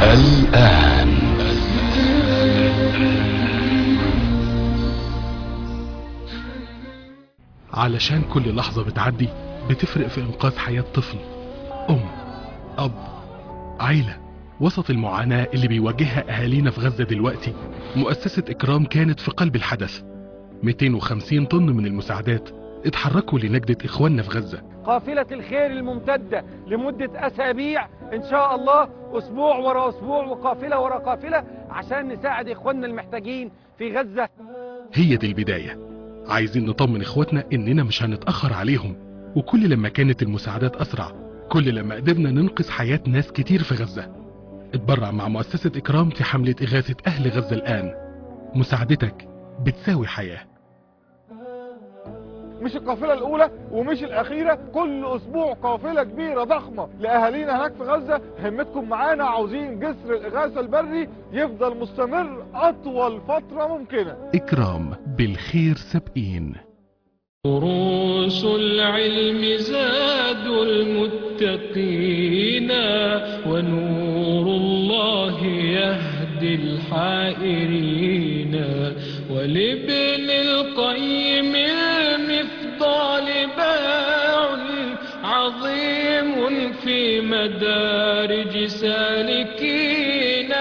الآن علشان كل لحظة بتعدي بتفرق في إنقاذ حياة طفل أم أب عيلة وسط المعاناة اللي بيواجهها أهالينا في غزة دلوقتي مؤسسة إكرام كانت في قلب الحدث 250 طن من المساعدات اتحركوا لنجدة إخواننا في غزة قافلة الخير الممتدة لمدة أسابيع إن شاء الله أسبوع ورا أسبوع وقافلة ورا قافلة عشان نساعد إخواننا المحتاجين في غزة هي دي البداية عايزين نطمن إخواتنا إننا مش هنتأخر عليهم وكل لما كانت المساعدات أسرع كل لما قدرنا ننقذ حياة ناس كتير في غزة اتبرع مع مؤسسة إكرام في حملة إغاثة أهل غزة الآن مساعدتك بتساوي حياة مش القافلة الأولى ومش الأخيرة كل أسبوع قافلة كبيرة ضخمة لأهالينا هناك في غزة همتكم معانا عاوزين جسر الإغاثة البري يفضل مستمر أطول فترة ممكنة إكرام بالخير سابقين دروس العلم زاد المتقين ونور الله يهدي الحائرين ولابن القيم المفضال باع عظيم في مدارج سالكين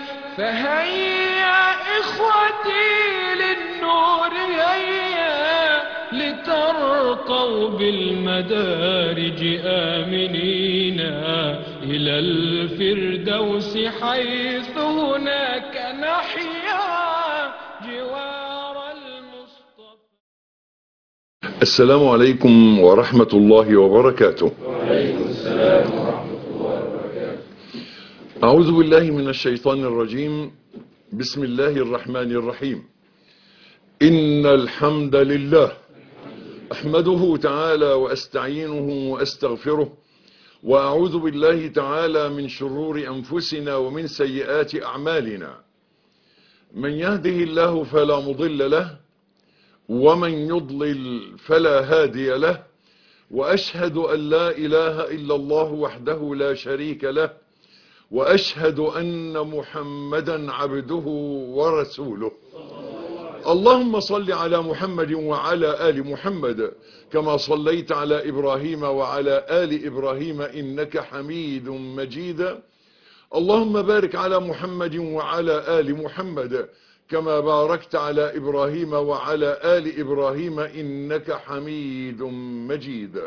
فهيا إخوتي للنور هيا لترقوا بالمدارج آمنين إلى الفردوس حيث هناك نحيا جوار المصطفى السلام عليكم ورحمة الله وبركاته أعوذ بالله من الشيطان الرجيم بسم الله الرحمن الرحيم إن الحمد لله أحمده تعالى وأستعينه وأستغفره وأعوذ بالله تعالى من شرور أنفسنا ومن سيئات أعمالنا من يهده الله فلا مضل له ومن يضلل فلا هادي له وأشهد أن لا إله إلا الله وحده لا شريك له وأشهد أن محمدا عبده ورسوله اللهم صل على محمد وعلى آل محمد كما صليت على إبراهيم وعلى آل إبراهيم إنك حميد مجيد اللهم بارك على محمد وعلى آل محمد كما باركت على إبراهيم وعلى آل إبراهيم إنك حميد مجيد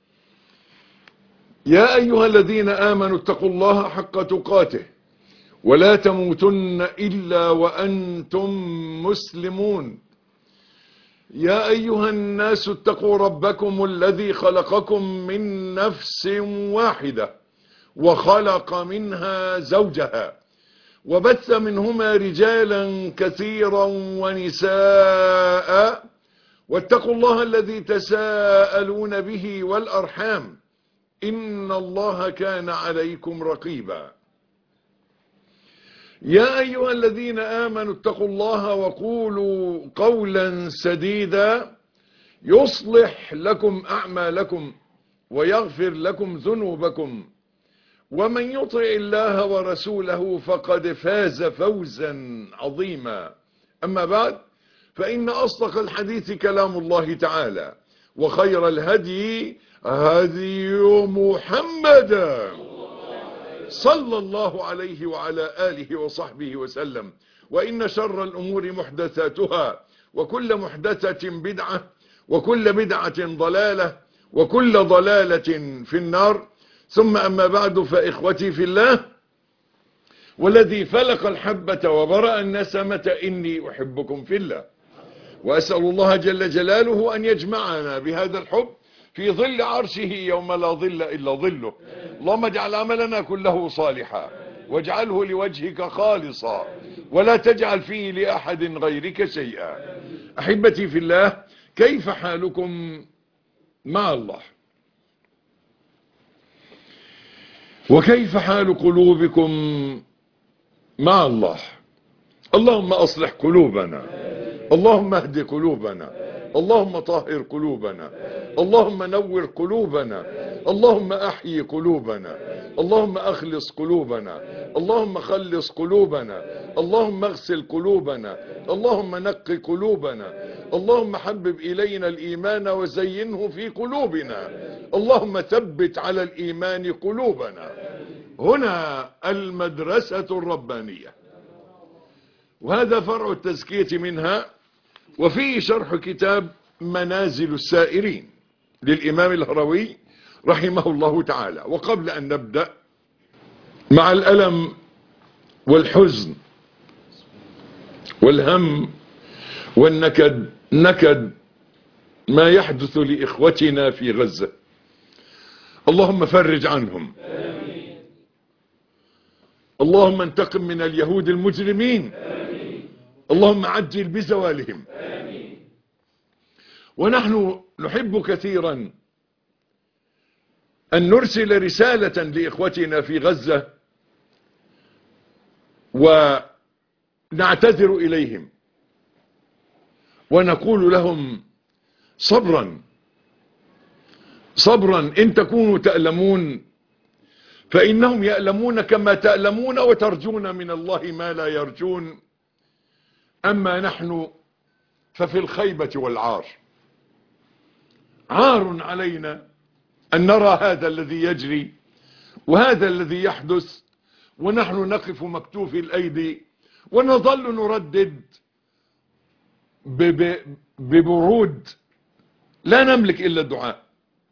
يا أيها الذين آمنوا اتقوا الله حق تقاته ولا تموتن إلا وأنتم مسلمون يا أيها الناس اتقوا ربكم الذي خلقكم من نفس واحدة وخلق منها زوجها وبث منهما رجالا كثيرا ونساء واتقوا الله الذي تساءلون به والأرحام إن الله كان عليكم رقيبا يا أيها الذين آمنوا اتقوا الله وقولوا قولا سديدا يصلح لكم أعمالكم ويغفر لكم ذنوبكم ومن يطع الله ورسوله فقد فاز فوزا عظيما أما بعد فإن أصدق الحديث كلام الله تعالى وخير الهدي هدي محمد صلى الله عليه وعلى آله وصحبه وسلم وإن شر الأمور محدثاتها وكل محدثة بدعة وكل بدعة ضلالة وكل ضلالة في النار ثم أما بعد فإخوتي في الله والذي فلق الحبة وبرأ النسمة إني أحبكم في الله وأسأل الله جل جلاله أن يجمعنا بهذا الحب في ظل عرشه يوم لا ظل إلا ظله اللهم اجعل عملنا كله صالحا واجعله لوجهك خالصا ولا تجعل فيه لأحد غيرك شيئا أحبتي في الله كيف حالكم مع الله وكيف حال قلوبكم مع الله اللهم أصلح قلوبنا اللهم اهد قلوبنا اللهم طهر قلوبنا اللهم نور قلوبنا اللهم احيي قلوبنا اللهم اخلص قلوبنا اللهم خلص قلوبنا اللهم اغسل قلوبنا اللهم نقي قلوبنا اللهم حبب الينا الايمان وزينه في قلوبنا اللهم ثبت على الايمان قلوبنا هنا المدرسة الربانية وهذا فرع التزكية منها وفيه شرح كتاب منازل السائرين للإمام الهروي رحمه الله تعالى وقبل أن نبدأ مع الألم والحزن والهم والنكد نكد ما يحدث لإخوتنا في غزة اللهم فرج عنهم اللهم انتقم من اليهود المجرمين اللهم عجل بزوالهم ونحن نحب كثيرا أن نرسل رسالة لإخوتنا في غزة ونعتذر إليهم ونقول لهم صبرا صبرا إن تكونوا تألمون فإنهم يألمون كما تألمون وترجون من الله ما لا يرجون أما نحن ففي الخيبة والعار عار علينا أن نرى هذا الذي يجري وهذا الذي يحدث ونحن نقف مكتوف الأيدي ونظل نردد ببرود لا نملك إلا الدعاء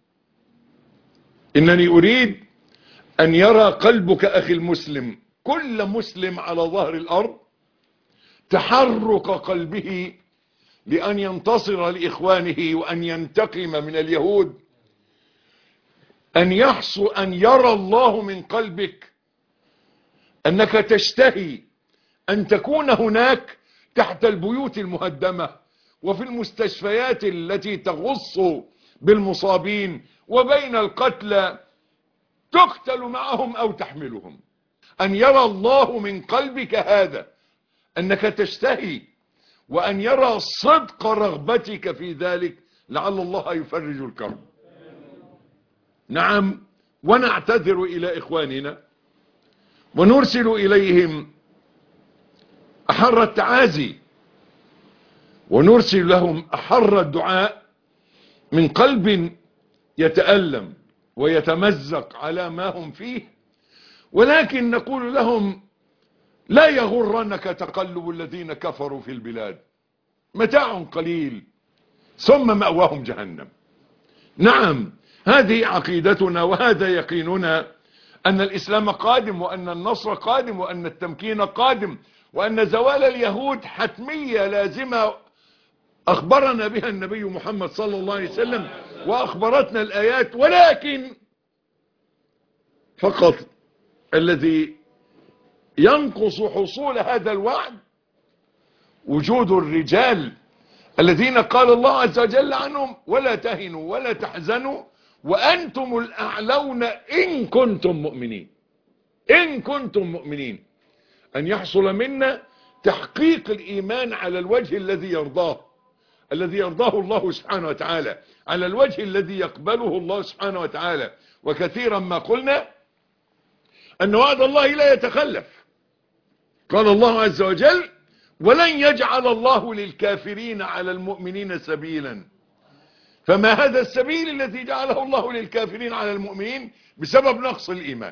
إنني أريد أن يرى قلبك أخي المسلم كل مسلم على ظهر الأرض تحرك قلبه لأن ينتصر لإخوانه وأن ينتقم من اليهود أن يحصو أن يرى الله من قلبك أنك تشتهي أن تكون هناك تحت البيوت المهدمة وفي المستشفيات التي تغص بالمصابين وبين القتلى تقتل معهم أو تحملهم أن يرى الله من قلبك هذا أنك تشتهي وأن يرى صدق رغبتك في ذلك لعل الله يفرج الكرب نعم ونعتذر إلى إخواننا ونرسل إليهم أحر التعازي ونرسل لهم أحر الدعاء من قلب يتألم ويتمزق على ما هم فيه ولكن نقول لهم لا يغرنك تقلب الذين كفروا في البلاد متاع قليل ثم مأواهم جهنم نعم هذه عقيدتنا وهذا يقيننا أن الإسلام قادم وأن النصر قادم وأن التمكين قادم وأن زوال اليهود حتمية لازمة أخبرنا بها النبي محمد صلى الله عليه وسلم وأخبرتنا الآيات ولكن فقط الذي ينقص حصول هذا الوعد وجود الرجال الذين قال الله عز وجل عنهم ولا تهنوا ولا تحزنوا وأنتم الأعلون إن كنتم مؤمنين إن كنتم مؤمنين أن يحصل منا تحقيق الإيمان على الوجه الذي يرضاه الذي يرضاه الله سبحانه وتعالى على الوجه الذي يقبله الله سبحانه وتعالى وكثيرا ما قلنا أن وعد الله لا يتخلف قال الله عز وجل ولن يجعل الله للكافرين على المؤمنين سبيلا فما هذا السبيل الذي جعله الله للكافرين على المؤمنين بسبب نقص الإيمان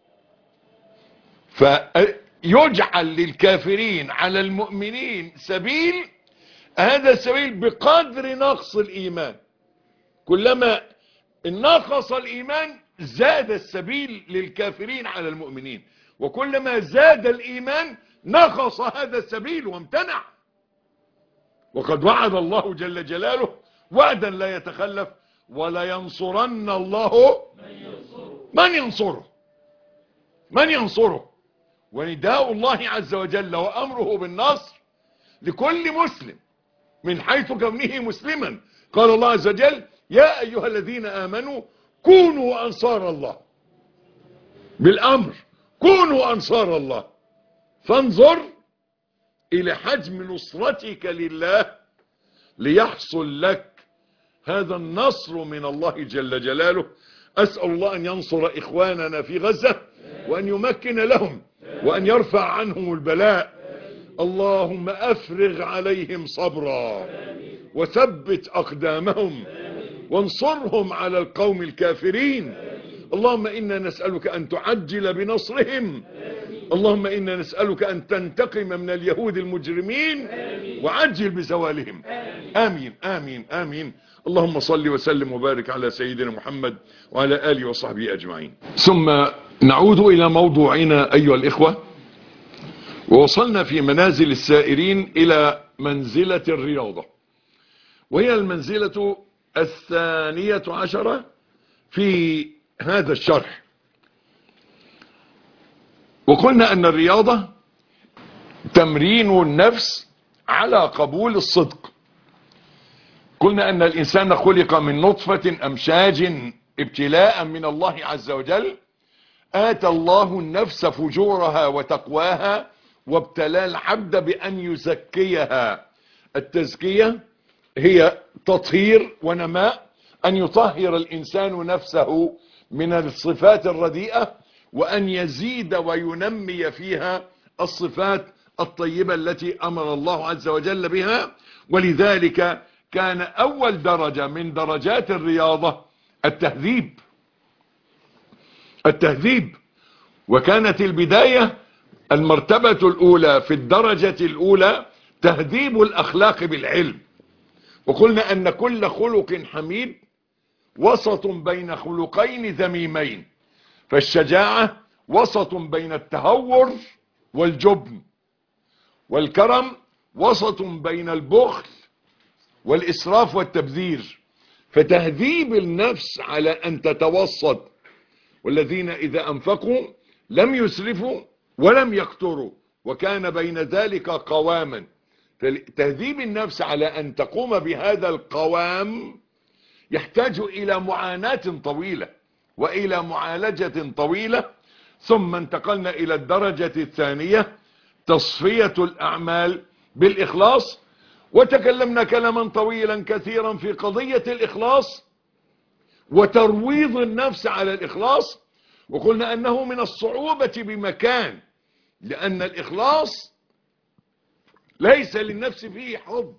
فيجعل للكافرين على المؤمنين سبيل هذا السبيل بقدر نقص الإيمان كلما نقص الإيمان زاد السبيل للكافرين على المؤمنين وكلما زاد الإيمان نقص هذا السبيل وامتنع وقد وعد الله جل جلاله وعدا لا يتخلف ولا ينصرن الله من ينصره من ينصره ونداء الله عز وجل وأمره بالنصر لكل مسلم من حيث كونه مسلما قال الله عز وجل يا أيها الذين آمنوا كونوا أنصار الله بالأمر كونوا أنصار الله فانظر إلى حجم نصرتك لله ليحصل لك هذا النصر من الله جل جلاله أسأل الله أن ينصر إخواننا في غزة وأن يمكن لهم وأن يرفع عنهم البلاء اللهم أفرغ عليهم صبرا وثبت أقدامهم وانصرهم على القوم الكافرين اللهم إنا نسألك أن تعجل بنصرهم اللهم إنا نسألك أن تنتقم من اليهود المجرمين وعجل بزوالهم آمين آمين آمين اللهم صل وسلم وبارك على سيدنا محمد وعلى آله وصحبه أجمعين ثم نعود إلى موضوعنا أيها الإخوة ووصلنا في منازل السائرين إلى منزلة الرياضة وهي المنزلة الثانية عشرة في هذا الشرح وقلنا أن الرياضة تمرين النفس على قبول الصدق قلنا أن الإنسان خلق من نطفة أمشاج ابتلاء من الله عز وجل آتى الله النفس فجورها وتقواها وابتلى العبد بأن يزكيها التزكية هي تطهير ونماء أن يطهر الإنسان نفسه من الصفات الرديئة وأن يزيد وينمي فيها الصفات الطيبة التي أمر الله عز وجل بها ولذلك كان أول درجة من درجات الرياضة التهذيب التهذيب وكانت البداية المرتبة الأولى في الدرجة الأولى تهذيب الأخلاق بالعلم وقلنا أن كل خلق حميد وسط بين خلقين ذميمين فالشجاعة وسط بين التهور والجبن والكرم وسط بين البخل والإسراف والتبذير فتهذيب النفس على أن تتوسط والذين إذا أنفقوا لم يسرفوا ولم يقتروا وكان بين ذلك قواما تهذيب النفس على أن تقوم بهذا القوام يحتاج إلى معاناة طويلة وإلى معالجة طويلة ثم انتقلنا إلى الدرجة الثانية تصفية الأعمال بالإخلاص وتكلمنا كلاما طويلا كثيرا في قضية الإخلاص وترويض النفس على الإخلاص وقلنا أنه من الصعوبة بمكان لأن الإخلاص ليس للنفس فيه حظ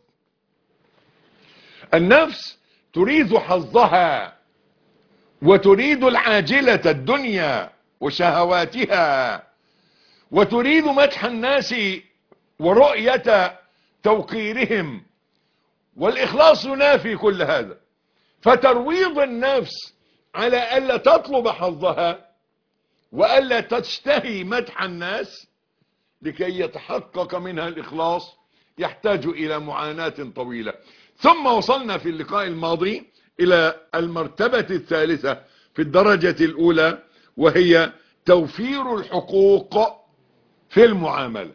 النفس تريد حظها وتريد العاجلة الدنيا وشهواتها وتريد مدح الناس ورؤية توقيرهم والإخلاص ينافي كل هذا فترويض النفس على ألا تطلب حظها وألا تشتهي مدح الناس لكي يتحقق منها الإخلاص يحتاج إلى معاناة طويلة ثم وصلنا في اللقاء الماضي إلى المرتبة الثالثة في الدرجة الأولى وهي توفير الحقوق في المعاملة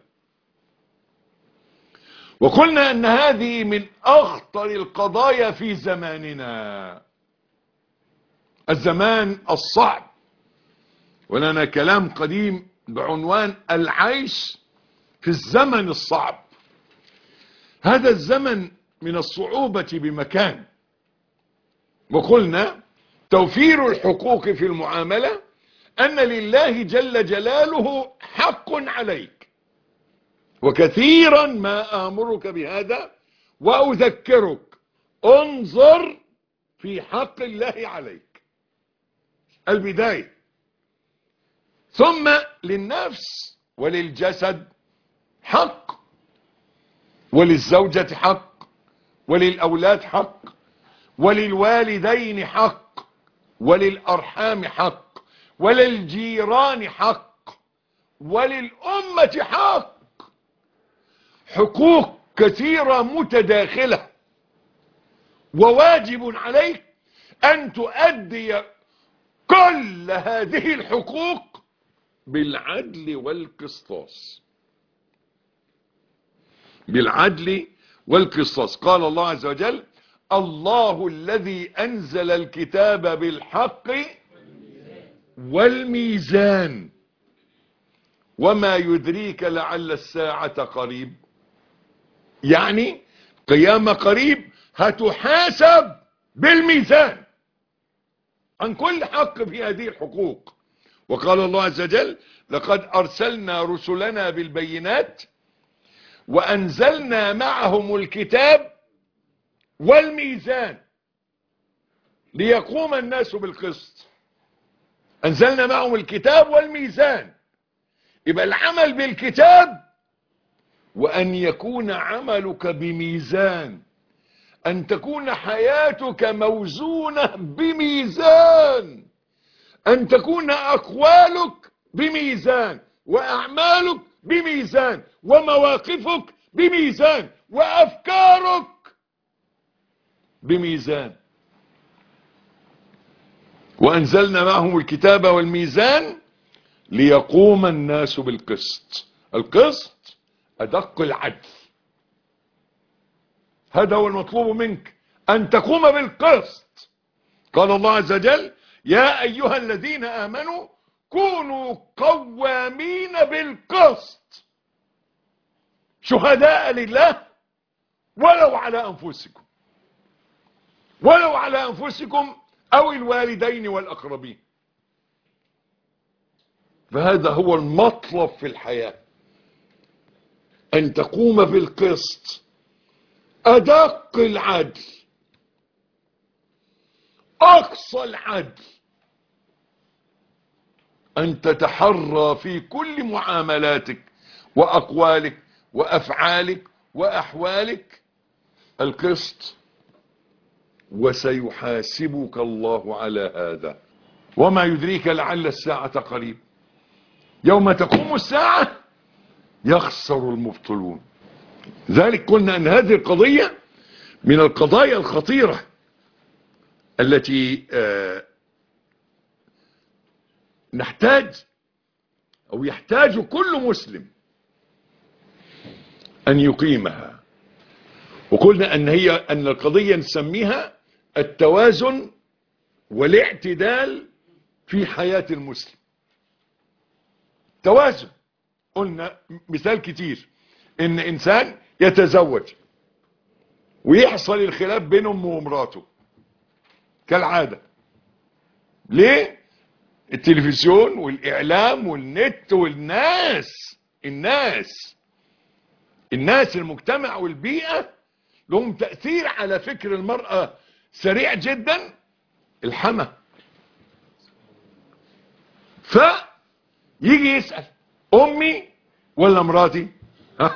وقلنا أن هذه من أخطر القضايا في زماننا الزمان الصعب ولنا كلام قديم بعنوان العيش في الزمن الصعب هذا الزمن من الصعوبة بمكان وقلنا توفير الحقوق في المعاملة أن لله جل جلاله حق عليك وكثيرا ما آمرك بهذا وأذكرك انظر في حق الله عليك البداية ثم للنفس وللجسد حق وللزوجة حق وللأولاد حق وللوالدين حق وللأرحام حق وللجيران حق وللأمة حق حقوق كثيرة متداخلة وواجب عليك أن تؤدي كل هذه الحقوق بالعدل والقسطاس بالعدل والقسطاس قال الله عز وجل الله الذي أنزل الكتاب بالحق والميزان وما يدريك لعل الساعة قريب يعني قيامة قريب هتحاسب بالميزان عن كل حق في هذه الحقوق وقال الله عز وجل لقد أرسلنا رسلنا بالبينات وأنزلنا معهم الكتاب والميزان ليقوم الناس بالقسط أنزلنا معهم الكتاب والميزان يبقى العمل بالكتاب وأن يكون عملك بميزان أن تكون حياتك موزونة بميزان أن تكون أقوالك بميزان وأعمالك بميزان ومواقفك بميزان وأفكارك بميزان وأنزلنا معهم الكتاب والميزان ليقوم الناس بالقسط القسط أدق العدل هذا هو المطلوب منك أن تقوم بالقسط قال الله عز وجل يا أيها الذين آمنوا كونوا قوامين بالقسط شهداء لله ولو على أنفسكم ولو على أنفسكم أو الوالدين والأقربين فهذا هو المطلب في الحياة أن تقوم بالقسط أدق العدل أقصى العدل أن تتحرى في كل معاملاتك وأقوالك وأفعالك وأحوالك القسط وسيحاسبك الله على هذا وما يدريك لعل الساعة قريب يوم تقوم الساعة يخسر المبطلون ذلك قلنا أن هذه القضية من القضايا الخطيرة التي آه، نحتاج أو يحتاج كل مسلم أن يقيمها وقلنا أن هي أن القضية نسميها التوازن والاعتدال في حياة المسلم توازن قلنا مثال كتير ان انسان يتزوج ويحصل الخلاف بين امه ومراته كالعادة ليه التلفزيون والاعلام والنت والناس الناس الناس المجتمع والبيئة لهم تأثير على فكر المرأة سريع جدا الحمى فيجي يسأل امي ولا مراتي ها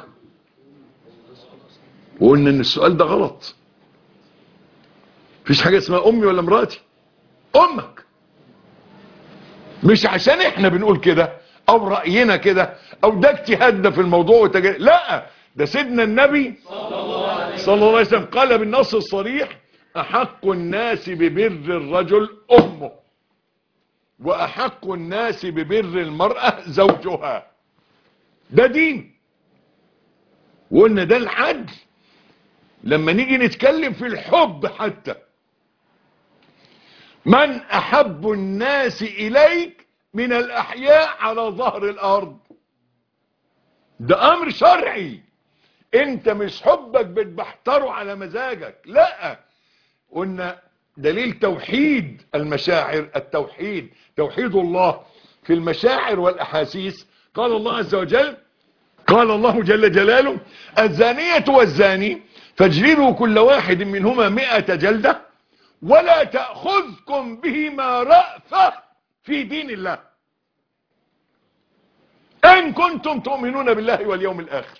وقلنا ان السؤال ده غلط مفيش حاجة اسمها امي ولا مراتي امك مش عشان احنا بنقول كده او رأينا كده او ده اجتهادنا في الموضوع وتج... لا ده سيدنا النبي صلى الله عليه وسلم قال بالنص الصريح احق الناس ببر الرجل امه واحق الناس ببر المرأة زوجها ده دين وقلنا ده العدل لما نيجي نتكلم في الحب حتى من احب الناس اليك من الاحياء على ظهر الارض ده امر شرعي انت مش حبك بتبحتره على مزاجك لا قلنا دليل توحيد المشاعر التوحيد توحيد الله في المشاعر والاحاسيس قال الله عز وجل قال الله جل جلاله الزانية والزاني فاجلدوا كل واحد منهما مئة جلدة ولا تأخذكم بهما رأفة في دين الله إن كنتم تؤمنون بالله واليوم الآخر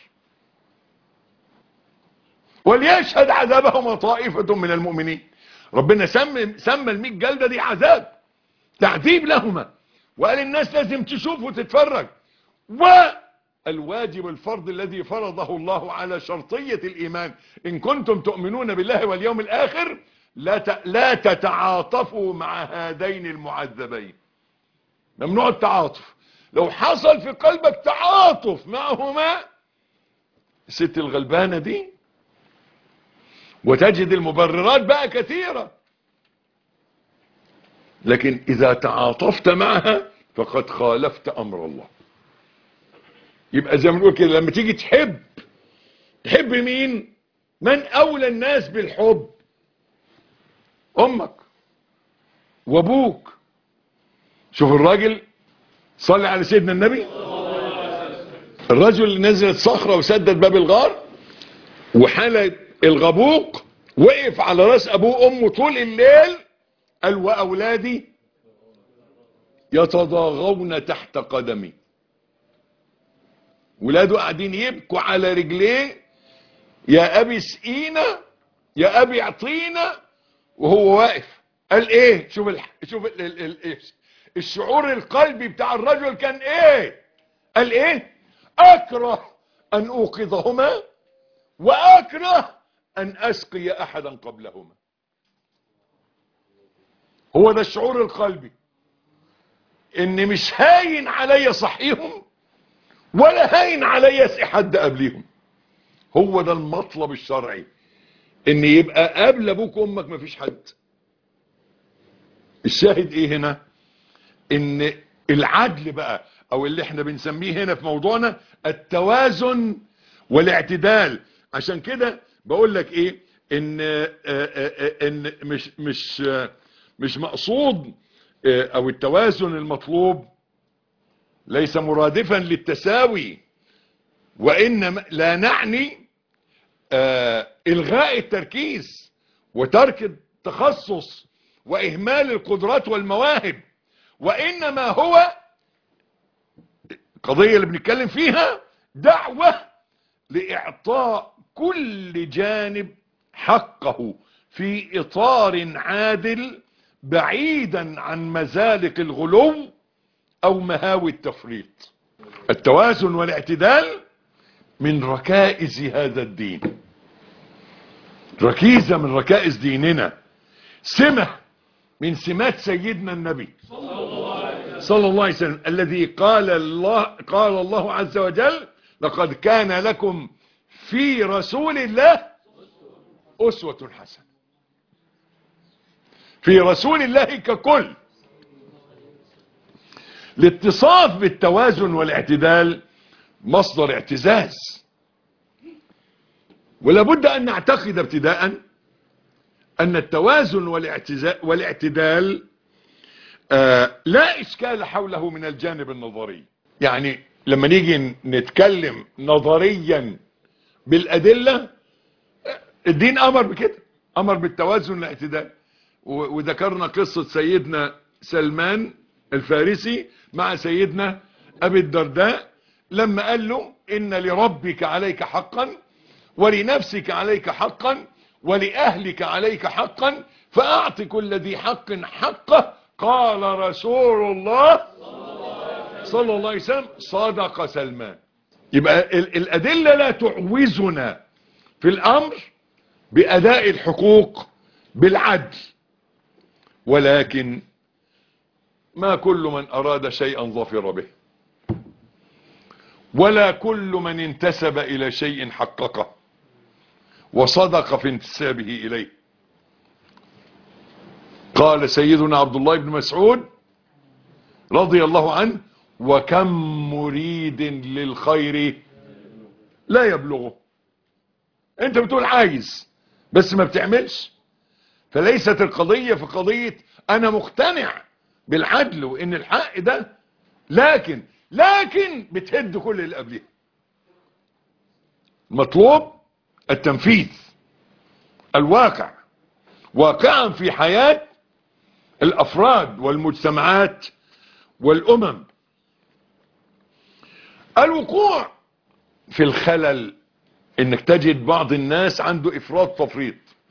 وليشهد عذابهما طائفة من المؤمنين ربنا سمى سمى المئة جلدة دي عذاب تعذيب لهما وقال الناس لازم تشوف وتتفرج والواجب الفرض الذي فرضه الله على شرطية الإيمان إن كنتم تؤمنون بالله واليوم الآخر لا ت- لا تتعاطفوا مع هذين المعذبين ممنوع التعاطف لو حصل في قلبك تعاطف معهما الست الغلبانة دي وتجد المبررات بقى كثيرة لكن إذا تعاطفت معها فقد خالفت أمر الله يبقى زي ما بنقول كده لما تيجي تحب تحب مين من اولى الناس بالحب امك وابوك شوف الراجل صلي على سيدنا النبي الرجل اللي نزلت صخرة وسدد باب الغار وحال الغبوق وقف على راس ابوه وامه طول الليل قال واولادي يتضاغون تحت قدمي ولاده قاعدين يبكوا على رجليه يا ابي سقينا يا ابي اعطينا وهو واقف قال ايه شوف ال... شوف ال... ال... ال... الشعور القلبي بتاع الرجل كان ايه قال ايه اكره ان اوقظهما واكره ان اسقي احدا قبلهما هو ده الشعور القلبي ان مش هاين عليا صحيهم ولا هاين عليا اسقي حد قبليهم هو ده المطلب الشرعي ان يبقى قبل ابوك وامك مفيش حد الشاهد ايه هنا ان العدل بقى او اللي احنا بنسميه هنا في موضوعنا التوازن والاعتدال عشان كده بقول لك ايه ان آه، آه، آه، ان مش مش آه، مش مقصود آه، او التوازن المطلوب ليس مرادفا للتساوي وانما لا نعني آه، الغاء التركيز وترك التخصص واهمال القدرات والمواهب وانما هو القضية اللي بنتكلم فيها دعوة لاعطاء كل جانب حقه في اطار عادل بعيدا عن مزالق الغلو او مهاوي التفريط التوازن والاعتدال من ركائز هذا الدين ركيزة من ركائز ديننا سمة من سمات سيدنا النبي صلى الله عليه وسلم الذي قال الله قال الله عز وجل لقد كان لكم في رسول الله أسوة حسنة في رسول الله ككل الاتصاف بالتوازن والاعتدال مصدر اعتزاز ولابد أن نعتقد ابتداء أن التوازن والاعتزا- والاعتدال آه، لا إشكال حوله من الجانب النظري يعني لما نيجي نتكلم نظريا بالأدلة آه، الدين أمر بكده أمر بالتوازن والاعتدال و- وذكرنا قصة سيدنا سلمان الفارسي مع سيدنا أبي الدرداء لما قال له إن لربك عليك حقا ولنفسك عليك حقا ولأهلك عليك حقا فأعط كل ذي حق حقه قال رسول الله صلى الله عليه وسلم صدق سلمان يبقى ال- الأدلة لا تعوزنا في الأمر بأداء الحقوق بالعدل ولكن ما كل من أراد شيئا ظفر به ولا كل من انتسب إلى شيء حققه وصدق في انتسابه إليه قال سيدنا عبد الله بن مسعود رضي الله عنه وكم مريد للخير لا يبلغه انت بتقول عايز بس ما بتعملش فليست القضية في قضية انا مقتنع بالعدل وان الحق ده لكن لكن بتهد كل اللي قبلها مطلوب التنفيذ الواقع واقعا في حياة الافراد والمجتمعات والامم الوقوع في الخلل انك تجد بعض الناس عنده افراط تفريط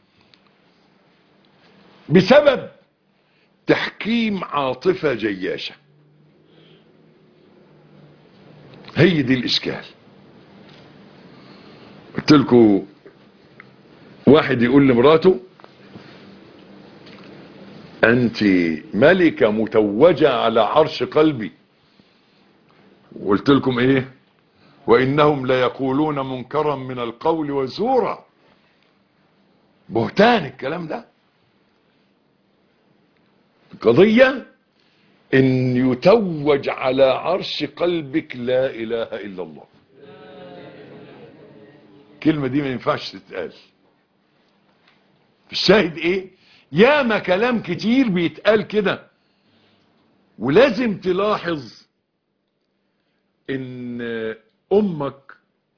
بسبب تحكيم عاطفة جياشة هي دي الاشكال قلت لكم واحد يقول لمراته انت ملكة متوجة على عرش قلبي وقلت لكم ايه وانهم ليقولون منكرا من القول وزورا بهتان الكلام ده قضية ان يتوج على عرش قلبك لا اله الا الله الكلمة دي ما ينفعش تتقال الشاهد ايه ياما كلام كتير بيتقال كده ولازم تلاحظ ان امك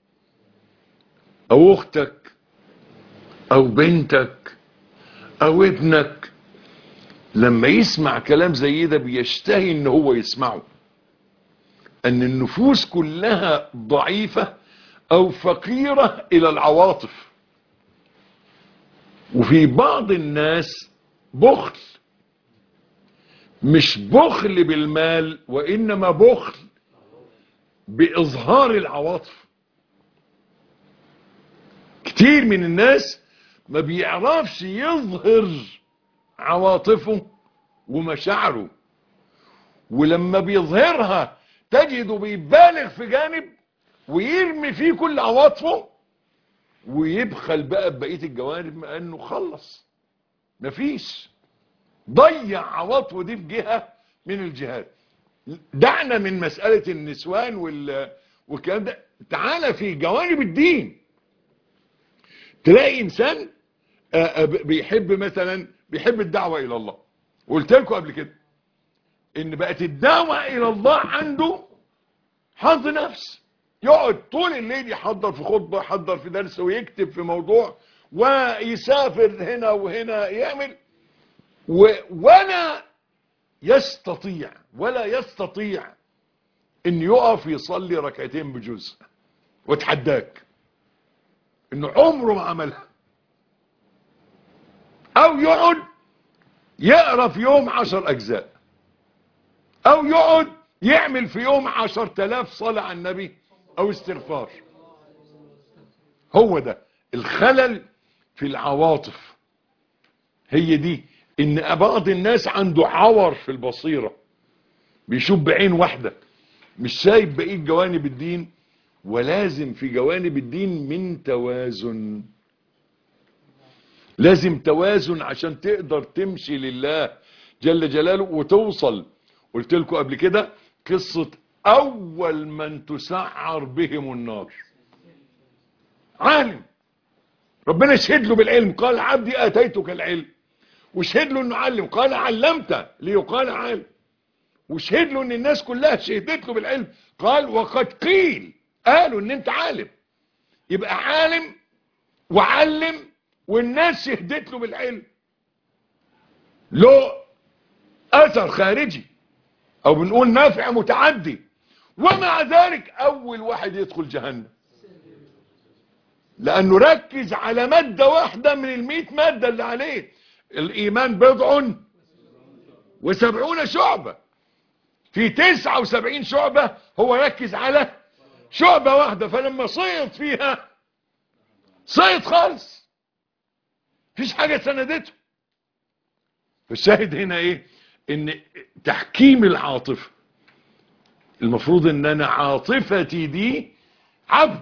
او اختك او بنتك او ابنك لما يسمع كلام زي ده بيشتهي ان هو يسمعه ان النفوس كلها ضعيفة او فقيرة الى العواطف وفي بعض الناس بخل مش بخل بالمال وانما بخل باظهار العواطف كتير من الناس ما بيعرفش يظهر عواطفه ومشاعره ولما بيظهرها تجده بيبالغ في جانب ويرمي فيه كل عواطفه ويبخل بقى ببقيه الجوانب مع انه خلص مفيش ضيع عواطفه دي في جهه من الجهات دعنا من مساله النسوان وال والكلام ده تعالى في جوانب الدين تلاقي انسان آه، آه، بيحب مثلا بيحب الدعوه الى الله قلت لكم قبل كده ان بقت الدعوه الى الله عنده حظ نفس يقعد طول الليل يحضر في خطبه يحضر في درس ويكتب في موضوع ويسافر هنا وهنا يعمل و ولا يستطيع ولا يستطيع ان يقف يصلي ركعتين بجزء واتحداك انه عمره ما عملها او يقعد يقرا في يوم عشر اجزاء او يقعد يعمل في يوم عشر تلاف صلاة على النبي او استغفار هو ده الخلل في العواطف هي دي ان بعض الناس عنده عور في البصيرة بيشوف بعين واحدة مش شايف بقية جوانب الدين ولازم في جوانب الدين من توازن لازم توازن عشان تقدر تمشي لله جل جلاله وتوصل قلت لكم قبل كده قصة اول من تسعر بهم النار عالم ربنا شهد له بالعلم قال عبدي اتيتك العلم وشهد له انه علم قال علمت ليقال عالم وشهد له ان الناس كلها شهدت له بالعلم قال وقد قيل قالوا ان انت عالم يبقى عالم وعلم والناس شهدت له بالعلم له اثر خارجي او بنقول نافع متعدي ومع ذلك اول واحد يدخل جهنم لانه ركز على مادة واحدة من المئة مادة اللي عليه الايمان بضع وسبعون شعبة في تسعة وسبعين شعبة هو ركز على شعبة واحدة فلما صيد فيها صيد خالص مفيش حاجة سندته فالشاهد هنا ايه ان تحكيم العاطفة المفروض ان انا عاطفتي دي عبد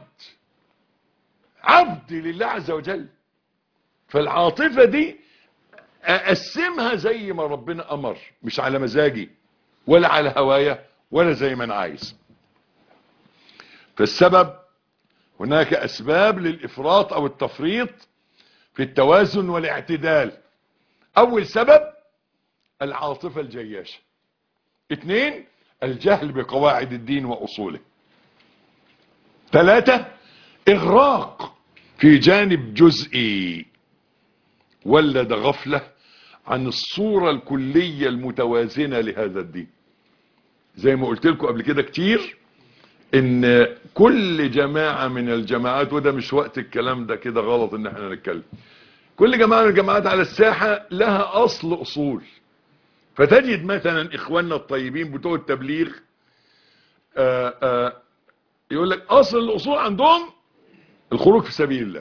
عبد لله عز وجل فالعاطفة دي اقسمها زي ما ربنا امر مش على مزاجي ولا على هوايا ولا زي ما انا عايز فالسبب هناك اسباب للافراط او التفريط في التوازن والاعتدال اول سبب العاطفة الجياشة اثنين الجهل بقواعد الدين واصوله ثلاثة اغراق في جانب جزئي ولد غفلة عن الصورة الكلية المتوازنة لهذا الدين زي ما قلت لكم قبل كده كتير ان كل جماعة من الجماعات وده مش وقت الكلام ده كده غلط ان احنا نتكلم كل جماعة من الجماعات على الساحة لها اصل اصول فتجد مثلا اخواننا الطيبين بتوع التبليغ آآ آآ يقول لك اصل الاصول عندهم الخروج في سبيل الله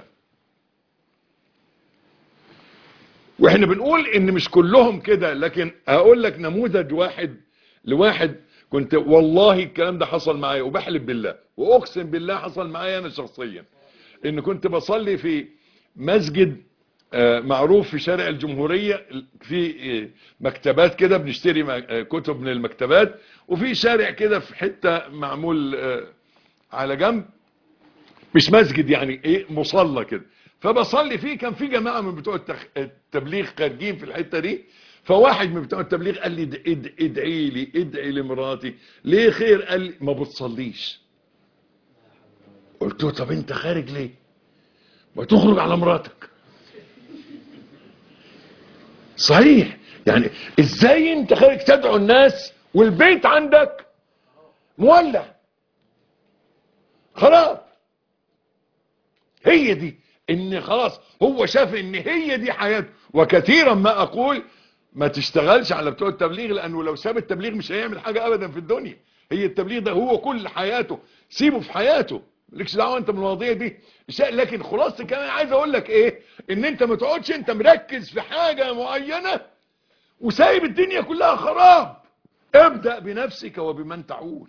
واحنا بنقول ان مش كلهم كده لكن هقول لك نموذج واحد لواحد كنت والله الكلام ده حصل معايا وبحلف بالله واقسم بالله حصل معايا انا شخصيا ان كنت بصلي في مسجد معروف في شارع الجمهورية في مكتبات كده بنشتري كتب من المكتبات وفي شارع كده في حتة معمول على جنب مش مسجد يعني ايه مصلى كده فبصلي فيه كان في جماعة من بتوع التخ... التبليغ خارجين في الحتة دي فواحد من بتوع التبليغ قال لي اد- اد- ادعي لي ادعي لمراتي ليه خير قال لي ما بتصليش قلت له طب انت خارج ليه ما تخرج على مراتك صحيح يعني ازاي انت خارج تدعو الناس والبيت عندك مولع خلاص هي دي ان خلاص هو شاف ان هي دي حياته وكثيرا ما اقول ما تشتغلش على بتوع التبليغ لانه لو ساب التبليغ مش هيعمل حاجة ابدا في الدنيا هي التبليغ ده هو كل حياته سيبه في حياته مالكش دعوه انت بالمواضيع دي شا- لكن خلاصة كمان عايز اقول لك ايه ان انت ما تقعدش انت مركز في حاجة معينة وسايب الدنيا كلها خراب ابدأ بنفسك وبمن تعول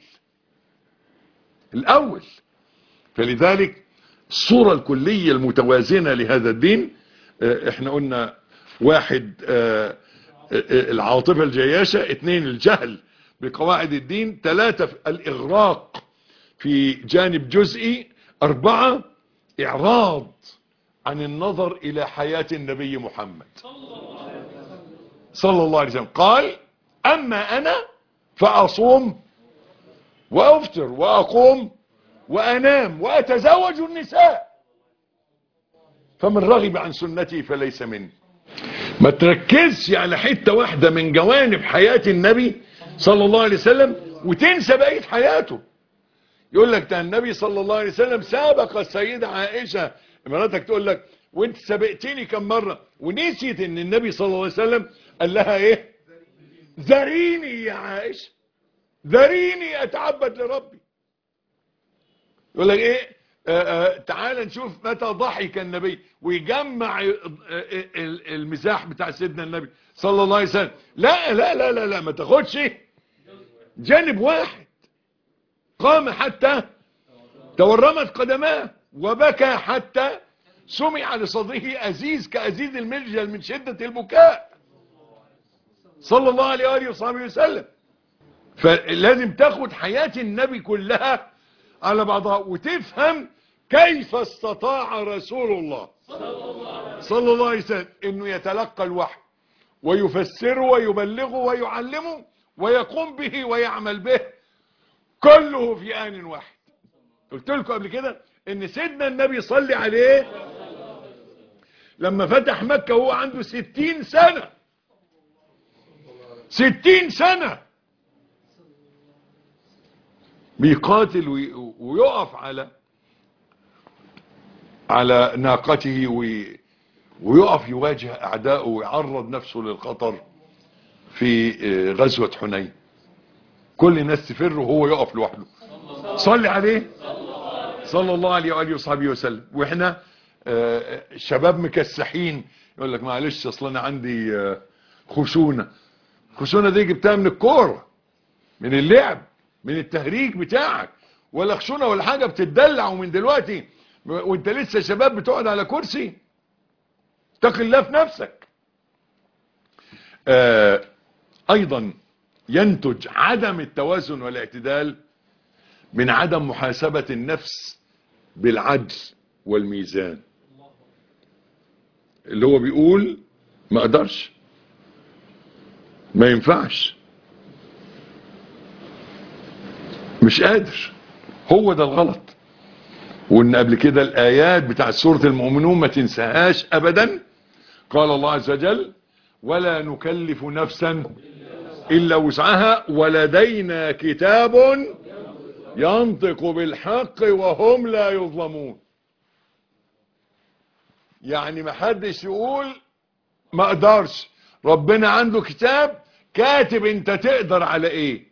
الاول فلذلك الصورة الكلية المتوازنة لهذا الدين آه، احنا قلنا واحد آه، آه، آه، العاطفة الجياشة اثنين الجهل بقواعد الدين ثلاثة الإغراق في جانب جزئي أربعة إعراض عن النظر إلى حياة النبي محمد صلى الله عليه وسلم قال أما أنا فأصوم وأفطر وأقوم وأنام وأتزوج النساء فمن رغب عن سنتي فليس مني ما تركزش على حتة واحدة من جوانب حياة النبي صلى الله عليه وسلم وتنسى بقية حياته يقول لك ده النبي صلى الله عليه وسلم سابق السيدة عائشة مراتك تقول لك وانت سبقتني كم مرة ونسيت ان النبي صلى الله عليه وسلم قال لها ايه ذريني يا عائشة ذريني اتعبد لربي يقول لك ايه آه آه تعال نشوف متى ضحك النبي ويجمع آه آه ال- المزاح بتاع سيدنا النبي صلى الله عليه وسلم لا لا لا لا لا ما تاخدش جانب واحد قام حتى تورمت قدماه وبكى حتى سمع لصدره أزيز كأزيز المرجل من شدة البكاء صلى الله عليه وآله وصحبه وسلم فلازم تاخد حياة النبي كلها على بعضها وتفهم كيف استطاع رسول الله صلى الله عليه وسلم انه يتلقى الوحي ويفسره ويبلغه ويعلمه ويقوم به ويعمل به كله في آن واحد قلت لكم قبل كده ان سيدنا النبي صلي عليه لما فتح مكة وهو عنده ستين سنة ستين سنة بيقاتل وي- ويقف على على ناقته وي- ويقف يواجه اعدائه ويعرض نفسه للخطر في آه، غزوة حنين كل الناس تفر وهو يقف لوحده صلي عليه صلى الله عليه وآله وصحبه وسلم واحنا آه، شباب مكسحين يقول لك معلش اصل انا عندي آه، خشونة خشونة دي جبتها من الكورة من اللعب من التهريج بتاعك ولا خشونة ولا حاجة بتدلع ومن دلوقتي وانت لسه شباب بتقعد على كرسي اتق الله في نفسك آه ايضا ينتج عدم التوازن والاعتدال من عدم محاسبة النفس بالعدل والميزان اللي هو بيقول ما اقدرش ما ينفعش مش قادر هو ده الغلط وان قبل كده الايات بتاع سورة المؤمنون ما تنساهاش ابدا قال الله عز وجل ولا نكلف نفسا الا وسعها ولدينا كتاب ينطق بالحق وهم لا يظلمون يعني ما حدش يقول ما اقدرش ربنا عنده كتاب كاتب انت تقدر على ايه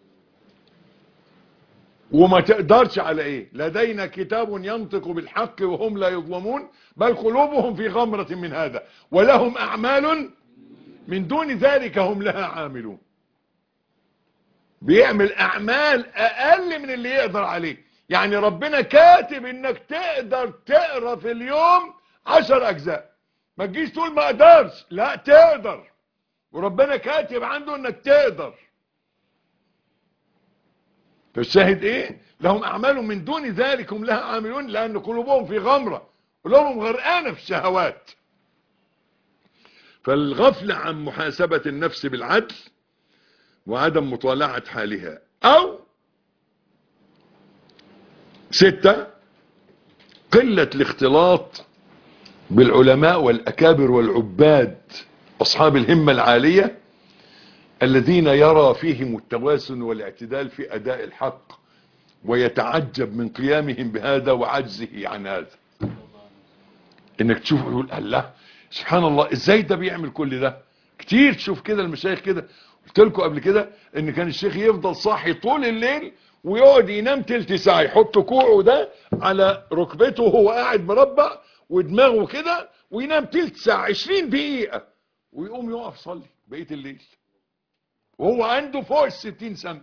وما تقدرش على ايه لدينا كتاب ينطق بالحق وهم لا يظلمون بل قلوبهم في غمرة من هذا ولهم اعمال من دون ذلك هم لها عاملون بيعمل اعمال اقل من اللي يقدر عليه يعني ربنا كاتب انك تقدر تقرا في اليوم عشر اجزاء ما تجيش تقول ما اقدرش لا تقدر وربنا كاتب عنده انك تقدر فالشاهد ايه لهم اعمال من دون ذلك هم لها عاملون لان قلوبهم في غمرة قلوبهم غرقانة في الشهوات فالغفلة عن محاسبة النفس بالعدل وعدم مطالعة حالها أو ستة قلة الاختلاط بالعلماء والأكابر والعباد أصحاب الهمة العالية الذين يرى فيهم التوازن والاعتدال في أداء الحق ويتعجب من قيامهم بهذا وعجزه عن هذا انك تشوف يقول الله سبحان الله ازاي ده بيعمل كل ده كتير تشوف كده المشايخ كده قلت لكم قبل كده ان كان الشيخ يفضل صاحي طول الليل ويقعد ينام تلت ساعه يحط كوعه ده على ركبته وهو قاعد مربع ودماغه كده وينام تلت ساعه 20 دقيقه ويقوم يقف يصلي بقيه الليل وهو عنده فوق ال 60 سنه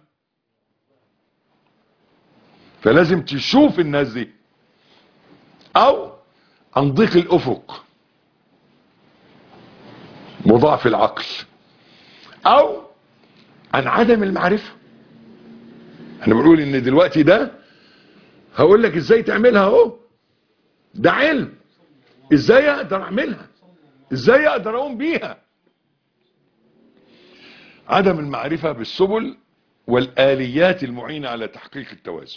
فلازم تشوف الناس دي او عن ضيق الافق وضعف العقل او عن عدم المعرفة احنا بنقول ان دلوقتي ده هقول لك ازاي تعملها اهو ده علم ازاي اقدر اعملها ازاي اقدر اقوم بيها عدم المعرفة بالسبل والآليات المعينة على تحقيق التوازن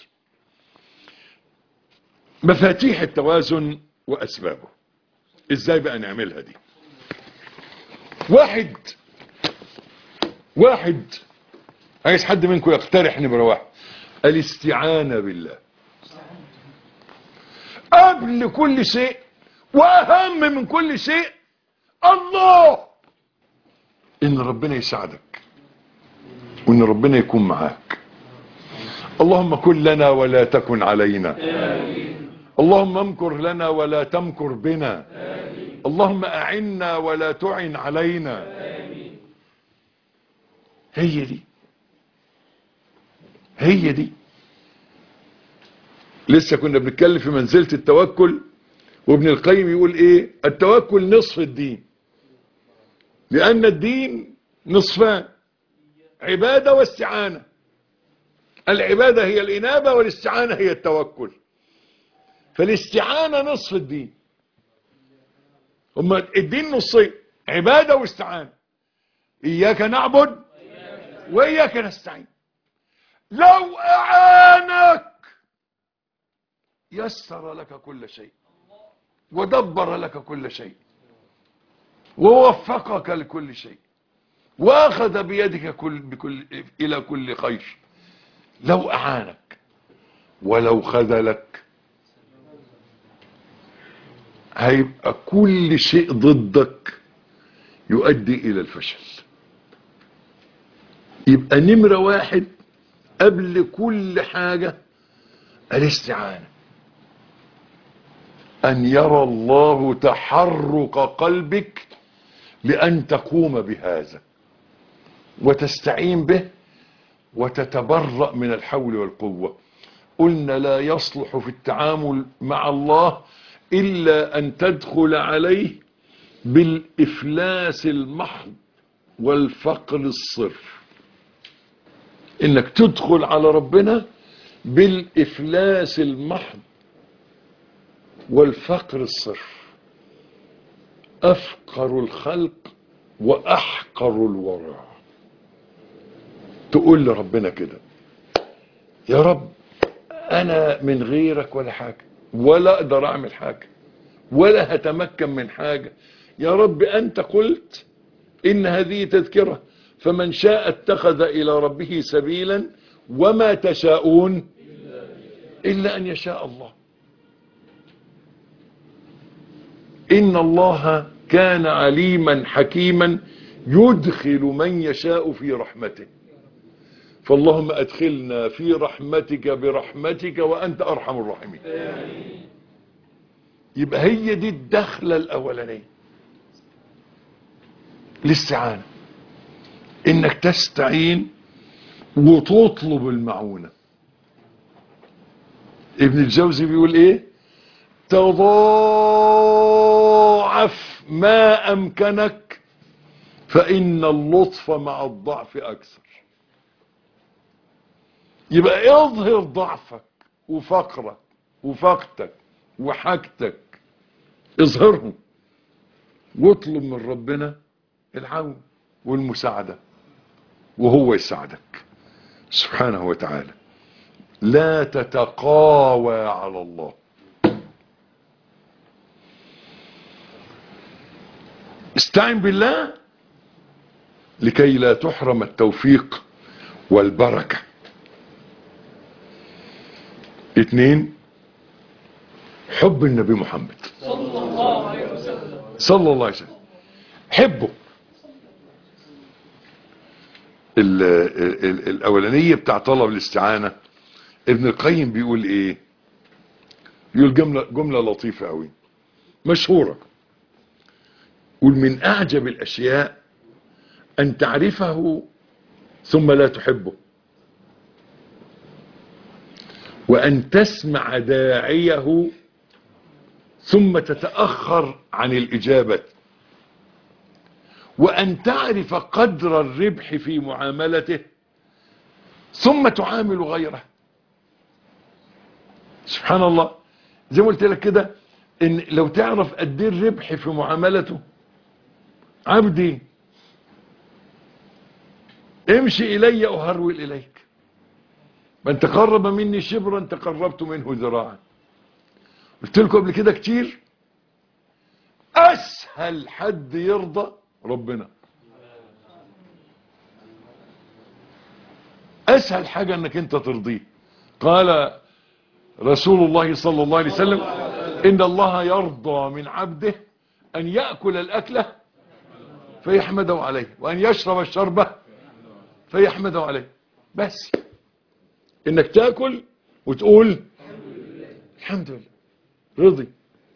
مفاتيح التوازن وأسبابه ازاي بقى نعملها دي واحد واحد عايز حد منكم يقترح نمرة واحد الاستعانة بالله قبل كل شيء واهم من كل شيء الله ان ربنا يساعدك وان ربنا يكون معاك اللهم كن لنا ولا تكن علينا اللهم امكر لنا ولا تمكر بنا اللهم اعنا ولا تعن علينا هي دي هي دي لسه كنا بنتكلم في منزلة التوكل وابن القيم يقول ايه التوكل نصف الدين لان الدين نصفان عبادة واستعانة العبادة هي الانابة والاستعانة هي التوكل فالاستعانة نصف الدين هما الدين نصين عبادة واستعانة اياك نعبد واياك نستعين لو اعانك يسر لك كل شيء ودبر لك كل شيء ووفقك لكل شيء واخذ بيدك كل بكل الى كل خير لو اعانك ولو خذلك هيبقى كل شيء ضدك يؤدي الى الفشل يبقى نمرة واحد قبل كل حاجة الاستعانة ان يرى الله تحرك قلبك لان تقوم بهذا وتستعين به وتتبرأ من الحول والقوة قلنا لا يصلح في التعامل مع الله إلا أن تدخل عليه بالإفلاس المحض والفقر الصرف إنك تدخل على ربنا بالإفلاس المحض والفقر الصرف أفقر الخلق وأحقر الورع تقول لربنا كده يا رب انا من غيرك ولا حاجة ولا اقدر اعمل حاجة ولا هتمكن من حاجة يا رب انت قلت ان هذه تذكرة فمن شاء اتخذ الى ربه سبيلا وما تشاءون الا ان يشاء الله ان الله كان عليما حكيما يدخل من يشاء في رحمته فاللهم ادخلنا في رحمتك برحمتك وانت ارحم الراحمين يبقى هي دي الدخلة الاولانية الاستعانة انك تستعين وتطلب المعونة ابن الجوزي بيقول ايه تضاعف ما امكنك فان اللطف مع الضعف اكثر يبقى اظهر ضعفك وفقرك وفقتك وحاجتك اظهرهم واطلب من ربنا العون والمساعدة وهو يساعدك سبحانه وتعالى لا تتقاوى على الله استعن بالله لكي لا تحرم التوفيق والبركة اتنين حب النبي محمد صلى الله عليه وسلم حبه ال ال ال الاولانية بتاع طلب الاستعانة ابن القيم بيقول ايه يقول جملة, جملة لطيفة قوي مشهورة يقول من اعجب الاشياء ان تعرفه ثم لا تحبه وان تسمع داعيه ثم تتأخر عن الإجابة وأن تعرف قدر الربح في معاملته ثم تعامل غيره سبحان الله زي ما قلت لك كده ان لو تعرف قد ايه الربح في معاملته عبدي امشي الي اهرول اليك من تقرب مني شبرا تقربت منه ذراعا قلت لكم قبل كده كتير اسهل حد يرضى ربنا اسهل حاجة انك انت ترضيه قال رسول الله صلى الله عليه وسلم ان الله يرضى من عبده ان يأكل الاكلة فيحمده عليه وان يشرب الشربة فيحمده عليه بس انك تاكل وتقول الحمد لله رضي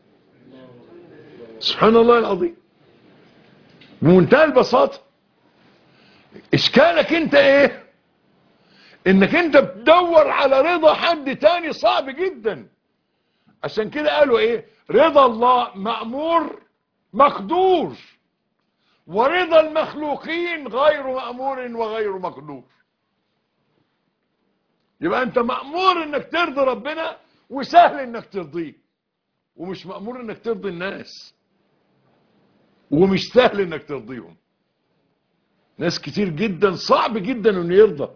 سبحان الله العظيم بمنتهى البساطة اشكالك انت ايه انك انت بتدور على رضا حد تاني صعب جدا عشان كده قالوا ايه رضا الله مأمور مقدور ورضا المخلوقين غير مأمور وغير مقدور يبقى انت مأمور انك ترضي ربنا وسهل انك ترضيه ومش مأمور انك ترضي الناس ومش سهل انك ترضيهم ناس كتير جدا صعب جدا انه يرضى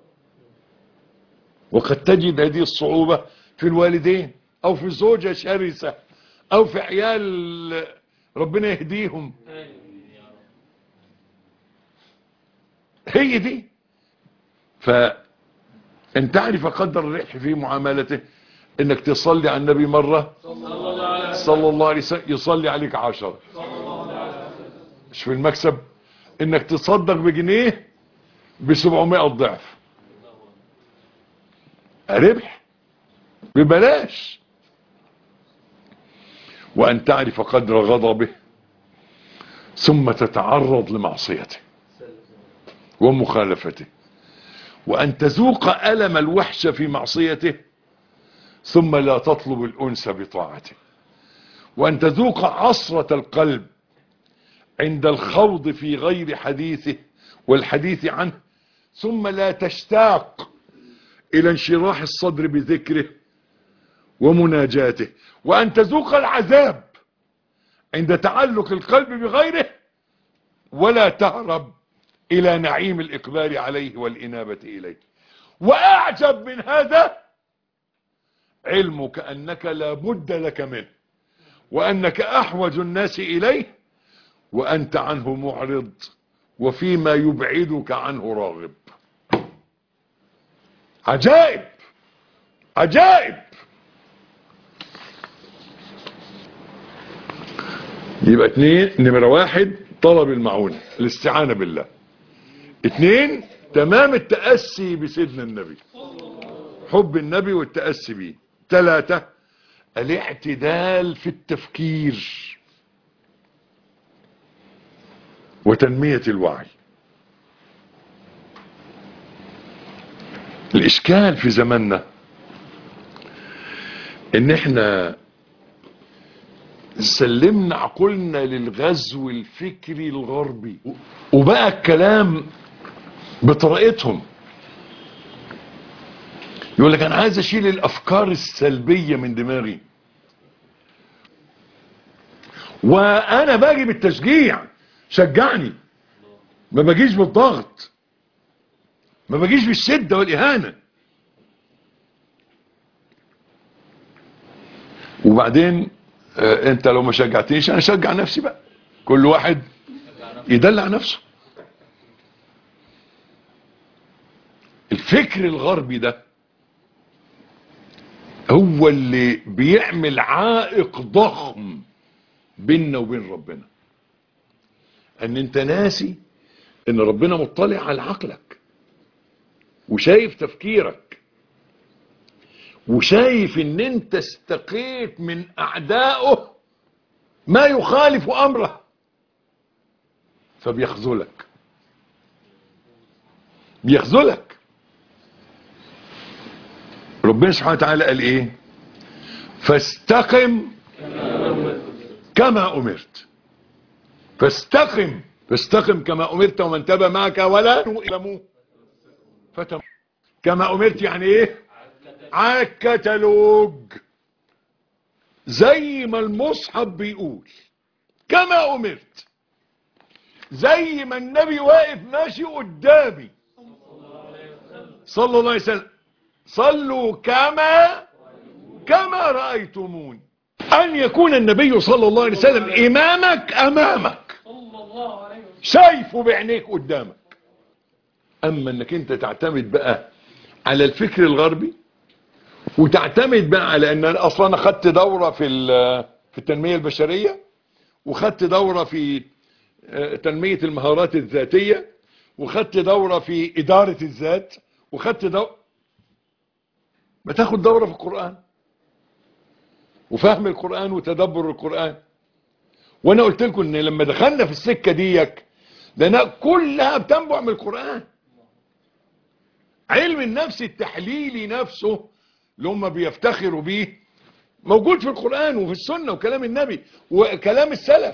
وقد تجد هذه الصعوبة في الوالدين او في زوجة شرسة او في عيال ربنا يهديهم هي دي فان تعرف قدر الربح في معاملته انك تصلي على النبي مرة صلى الله عليه وسلم يصلي عليك عشرة مش في المكسب انك تصدق بجنيه بسبعمائة ضعف ربح ببلاش وان تعرف قدر غضبه ثم تتعرض لمعصيته ومخالفته وان تذوق الم الوحش في معصيته ثم لا تطلب الأنس بطاعته وأن تذوق عصرة القلب عند الخوض في غير حديثه والحديث عنه ثم لا تشتاق إلى انشراح الصدر بذكره ومناجاته وأن تذوق العذاب عند تعلق القلب بغيره ولا تهرب إلى نعيم الإقبال عليه والإنابة إليه وأعجب من هذا علمك أنك لا بد لك منه وأنك أحوج الناس إليه وأنت عنه معرض وفيما يبعدك عنه راغب عجائب عجائب يبقى اتنين نمرة واحد طلب المعونة الاستعانة بالله اتنين تمام التأسي بسيدنا النبي حب النبي والتأسي بيه ثلاثة الاعتدال في التفكير وتنمية الوعي الاشكال في زماننا ان احنا سلمنا عقولنا للغزو الفكري الغربي وبقى الكلام بطريقتهم يقول لك انا عايز اشيل الافكار السلبية من دماغي وانا باجي بالتشجيع شجعني ما باجيش بالضغط ما باجيش بالشدة والاهانة وبعدين آه، انت لو ما شجعتنيش انا اشجع نفسي بقى كل واحد يدلع نفسه الفكر الغربي ده هو اللي بيعمل عائق ضخم بيننا وبين ربنا ان انت ناسي ان ربنا مطلع على عقلك وشايف تفكيرك وشايف ان انت استقيت من اعدائه ما يخالف امره فبيخذلك بيخذلك ربنا سبحانه وتعالى قال ايه فاستقم كما امرت فاستقم فاستقم كما امرت ومن تبع معك ولا يعلموا فتم كما امرت يعني ايه على الكتالوج زي ما المصحف بيقول كما امرت زي ما النبي واقف ماشي قدامي صلى الله عليه وسلم صلوا كما كما رأيتمون أن يكون النبي صلى الله عليه وسلم إمامك أمامك شايفه بعينيك قدامك أما أنك أنت تعتمد بقى على الفكر الغربي وتعتمد بقى على أن أنا أصلا أخدت دورة في ال- في التنمية البشرية وخدت دورة في آه، تنمية المهارات الذاتية وخدت دورة في إدارة الذات وخدت دورة ما تاخد دورة في القرآن وفهم القرآن وتدبر القرآن وانا قلت لكم ان لما دخلنا في السكة ديك لانها كلها بتنبع من القرآن علم النفس التحليلي نفسه اللي هم بيفتخروا بيه موجود في القرآن وفي السنة وكلام النبي وكلام السلف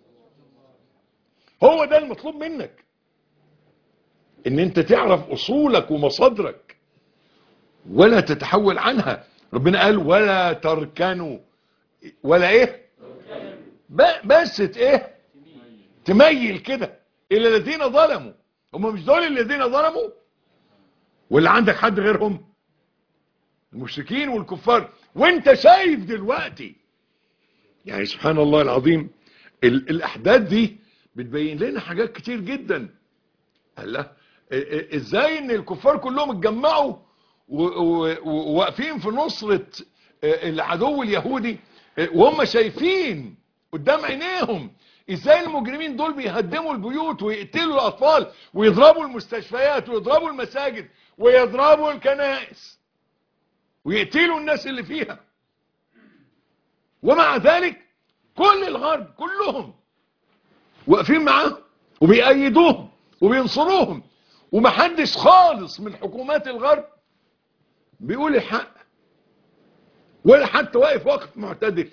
هو ده المطلوب منك ان انت تعرف اصولك ومصادرك ولا تتحول عنها ربنا قال ولا تركنوا ولا ايه ب- بس ت- ايه تميل كده الى الذين ظلموا هم مش دول الذين ظلموا ولا عندك حد غيرهم المشركين والكفار وانت شايف دلوقتي يعني سبحان الله العظيم ال- الاحداث دي بتبين لنا حاجات كتير جدا الله ازاي ان الكفار كلهم اتجمعوا و- و- وواقفين في نصرة العدو اليهودي وهم شايفين قدام عينيهم ازاي المجرمين دول بيهدموا البيوت ويقتلوا الاطفال ويضربوا المستشفيات ويضربوا المساجد ويضربوا الكنائس ويقتلوا الناس اللي فيها ومع ذلك كل الغرب كلهم واقفين معاهم وبيأيدوهم وبينصروهم ومحدش خالص من حكومات الغرب بيقول الحق ولا حتى واقف وقف معتدل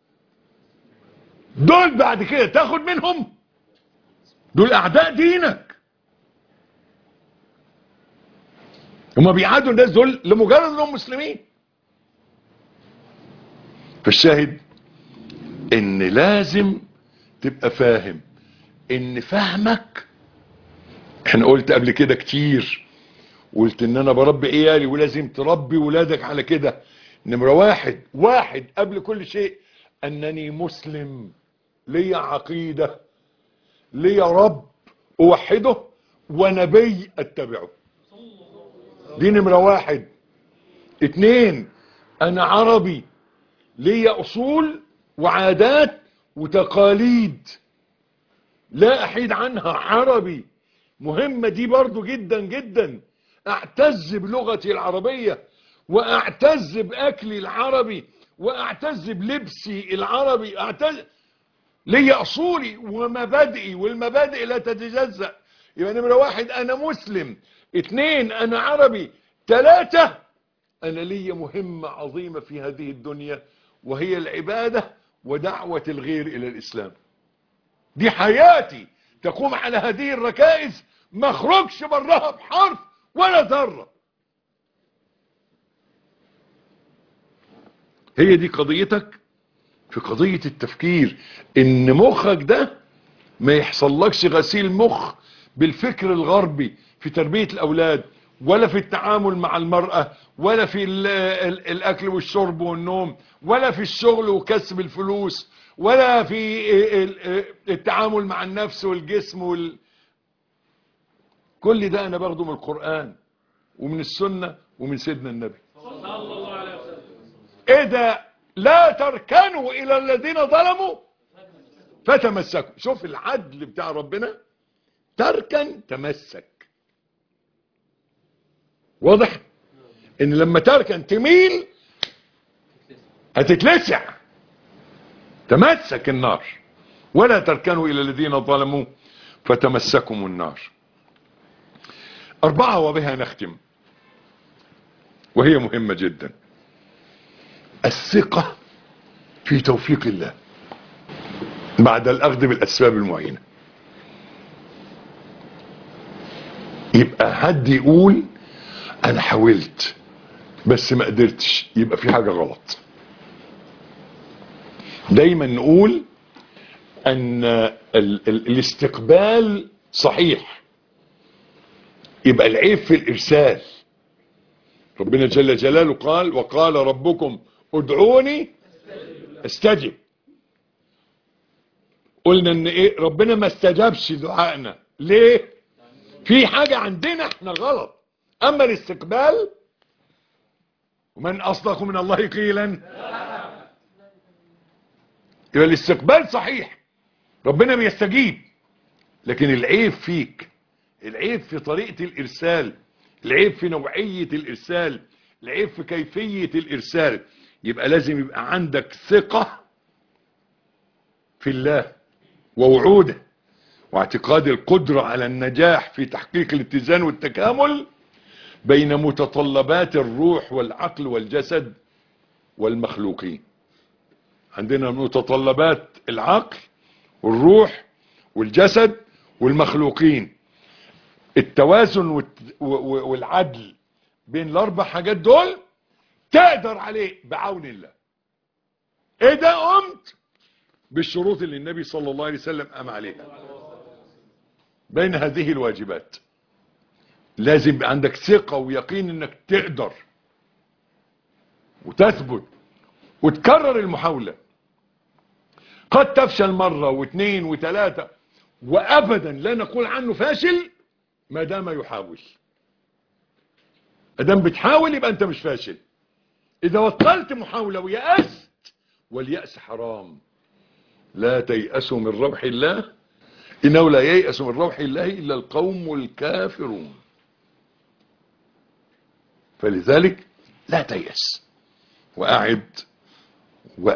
دول بعد كده تاخد منهم دول اعداء دينك هما بيعادوا الناس دول لمجرد انهم مسلمين فالشاهد ان لازم تبقى فاهم ان فهمك احنا قلت قبل كده كتير قلت ان انا بربي عيالي ولازم تربي ولادك على كده نمرة واحد واحد قبل كل شيء انني مسلم لي عقيدة لي رب اوحده ونبي اتبعه دي نمرة واحد اتنين انا عربي لي اصول وعادات وتقاليد لا احيد عنها عربي مهمة دي برضو جدا جدا اعتز بلغتي العربية واعتز باكلي العربي واعتز بلبسي العربي اعتز لي اصولي ومبادئي والمبادئ لا تتجزأ يبقى نمرة واحد انا مسلم اتنين انا عربي تلاتة انا لي مهمة عظيمة في هذه الدنيا وهي العبادة ودعوة الغير الى الاسلام دي حياتي تقوم على هذه الركائز ما اخرجش براها بحرف ولا ذرة هي دي قضيتك في قضية التفكير ان مخك ده ما يحصلكش غسيل مخ بالفكر الغربي في تربية الاولاد ولا في التعامل مع المرأة ولا في ال ال الاكل والشرب والنوم ولا في الشغل وكسب الفلوس ولا في ال- التعامل مع النفس والجسم وال... كل ده انا باخده من القرآن ومن السنة ومن سيدنا النبي ايه ده لا تركنوا الى الذين ظلموا فتمسكوا شوف العدل بتاع ربنا تركن تمسك واضح ان لما تركن تميل هتتلسع تمسك النار ولا تركنوا الى الذين ظلموا فتمسكم النار اربعة وبها نختم وهي مهمة جدا الثقة في توفيق الله بعد الأخذ بالأسباب المعينة يبقى حد يقول أنا حاولت بس ما قدرتش يبقى في حاجة غلط دايما نقول أن ال ال الاستقبال صحيح يبقى العيب في الإرسال ربنا جل جلاله قال وقال ربكم ادعوني استجب قلنا ان ايه ربنا ما استجابش دعائنا ليه في حاجة عندنا احنا غلط اما الاستقبال ومن اصدق من الله قيلا يبقى الاستقبال صحيح ربنا بيستجيب لكن العيب فيك العيب في طريقة الارسال العيب في نوعية الارسال العيب في كيفية الارسال يبقى لازم يبقى عندك ثقة في الله ووعوده واعتقاد القدرة على النجاح في تحقيق الاتزان والتكامل بين متطلبات الروح والعقل والجسد والمخلوقين عندنا متطلبات العقل والروح والجسد والمخلوقين التوازن والت- و- و- والعدل بين الاربع حاجات دول تقدر عليه بعون الله ايه ده قمت بالشروط اللي النبي صلى الله عليه وسلم قام عليها بين هذه الواجبات لازم يبقى عندك ثقة ويقين انك تقدر وتثبت وتكرر المحاولة قد تفشل مرة واثنين وثلاثة وابدا لا نقول عنه فاشل ما دام يحاول ما دام بتحاول يبقى انت مش فاشل اذا بطلت محاولة ويأست واليأس حرام لا تيأسوا من روح الله إنه لا ييأس من روح الله إلا القوم الكافرون فلذلك لا تيأس وأعد